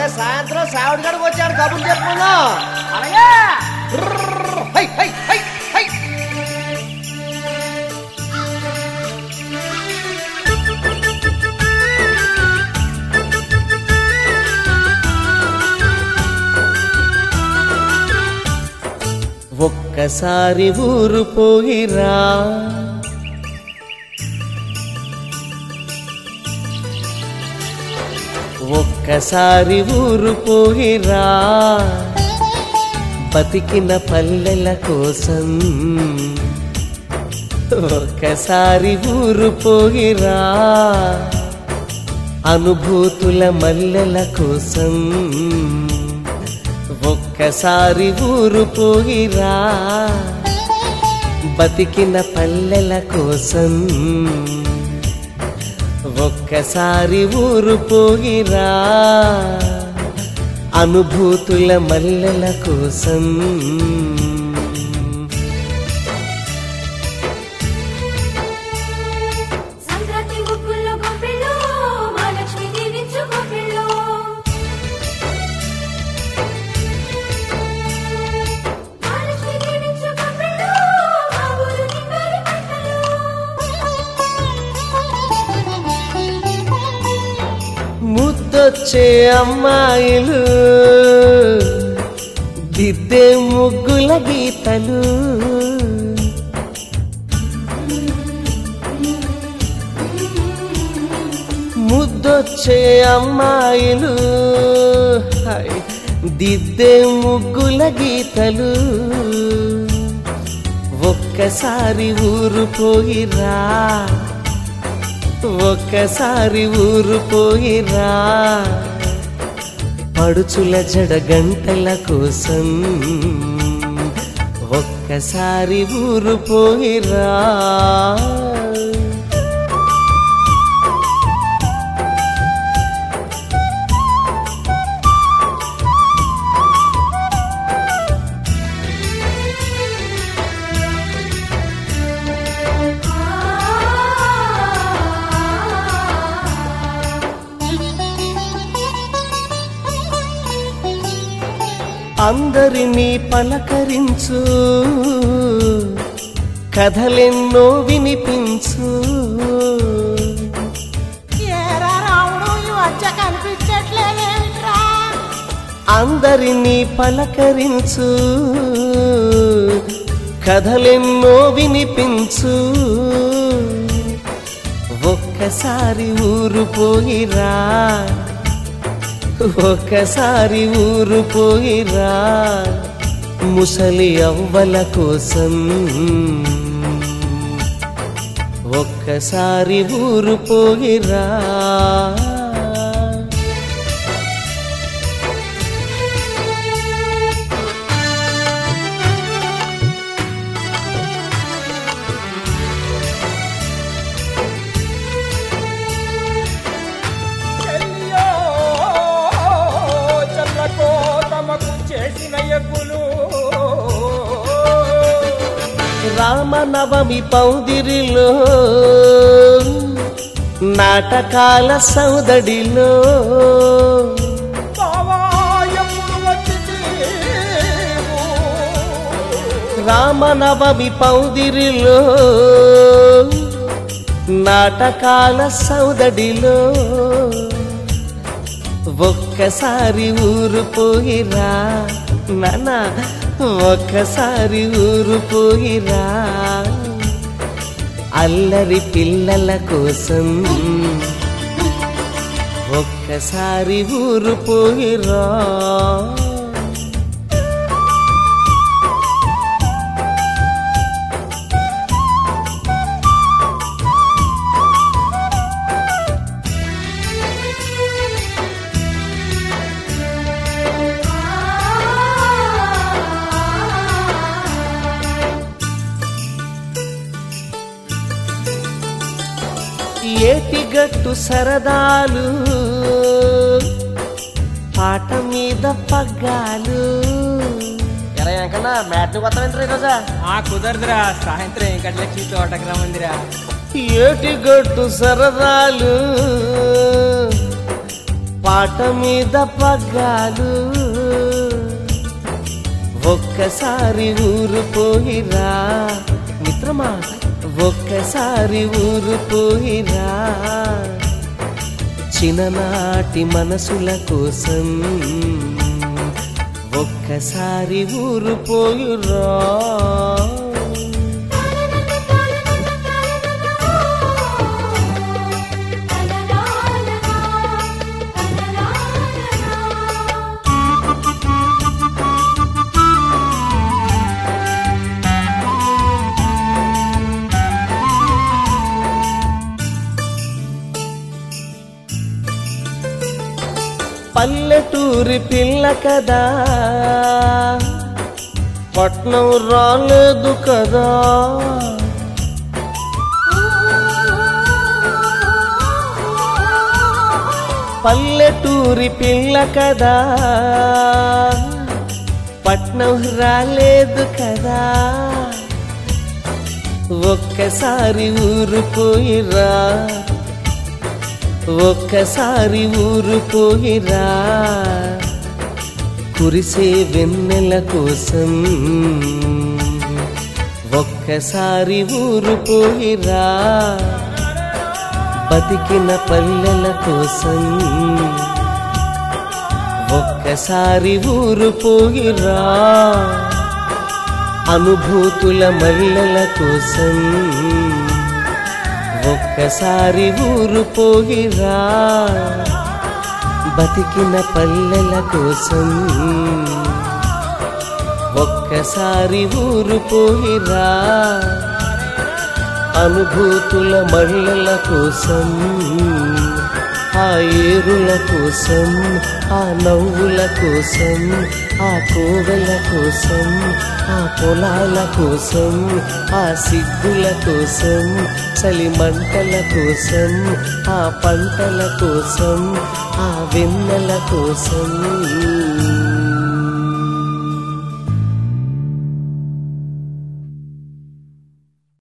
అరే సాయంత్రం సావిడి గడికి వచ్చాడు కబుర్లు చెప్పుకుందాం అలాగే హై హై హై హై ఒక్కసారి ఊరు పోయిరా ఒక్కసారి ఊరు పోయిరా బతికిన పల్లెల కోసం ఒక్కసారి ఊరు పోయిరా అనుభూతుల మల్లెల కోసం ఒక్కసారి ఊరు పోయిరా బతికిన పల్లెల కోసం ఒక్కసారి ఊరు పోయిరా అనుభూతుల మల్లెల కోసం సంక్రాంతి ముగ్గుల్లో గొప్పిళ్ళు మహాలక్ష్మి దీవించు గొప్పిళ్ళు మహాలక్ష్మి దీవించు గొప్పిళ్ళు మా ఊరు నిండాలి పంటలు ముద్దొచ్చే అమ్మాయిలు దిద్దే ముగ్గుల గీతలు ముద్దొచ్చే అమ్మాయిలు హై, దిద్దే ముగ్గుల గీతలు ఒక్కసారి ఊరు పోయిరా ఒక్కసారి ఊరు పోయిరా పడుచుల జడ గంటల కోసం ఒక్కసారి ఊరు పోయిరా అందరినీ పలకరించు కథలెన్నో వినిపించు ఏరా రాముడు ఈ మధ్య కనిపించట్లేదేంట్రా అందరినీ పలకరించు కథలెన్నో వినిపించు ఒక్కసారి ఊరు పోయిరా ఒక్కసారి ఊరు పోయిరా ముసలి అవ్వల కోసం ఒక్కసారి ఊరు పోయిరా చెల్లియో చల్లకో తమకు చేసిన ఎగ్గులు రామనవమి పౌదిరిలో నాటకాల సౌదడిలో బావా ఎప్పుడు వచ్చి తీవు? రామనవమి పౌదిరిలో నాటకాల సౌదడిలో ఒక్కసారి ఊరు పోయిరా నాన్న ఒక్కసారి ఊరు పోయిరా అల్లరి పిల్లల కోసం ఒక్కసారి ఊరు పోయిరా ఏటిగట్టు సరదాలు పాట మీద పగ్గాలు ఎరా ఎంకన్నా మ్యాట్ కొత్త రోజా ఆ కుదరదురా సాయంత్రం గట్లకి తోటకు రమ్మందిరా ఏటిగట్టు సరదాలు పాట మీద పగ్గాలు ఒక్కసారి ఊరు పోయిరా మిత్రమా ఒక్కసారి ఊరు పోయిరా చిన్ననాటి మనసుల కోసం ఒక్కసారి ఊరు పోయిరా పల్లెటూరి పిల్ల కదా పట్నం రాలేదు కదా పల్లెటూరి పిల్ల కదా పట్నం రాలేదు కదా ఒక్కసారి ఊరు పోయిరా ఒక్కసారి ఊరు పోయిరా కురిసే వెన్నెల కోసం ఒక్కసారి ఊరు పోయిరా బతికిన పల్లెల కోసం ఒక్కసారి ఊరు పోయిరా అనుభూతుల మల్లెల కోసం ఒక్కసారి ఊరు పోయిరా బతికిన పల్లెల కోసం ఒక్కసారి ఊరు పోయిరా అనుభూతుల మల్లెల కోసం ఆ ఏరుల కోసం ఆ నవ్వుల కోసం ఆ కోవెల కోసం ఆ పొలాల కోసం ఆ సిగ్గుల కోసం చలి మంటల కోసం ఆ పంటల కోసం ఆ వెన్నెల కోసం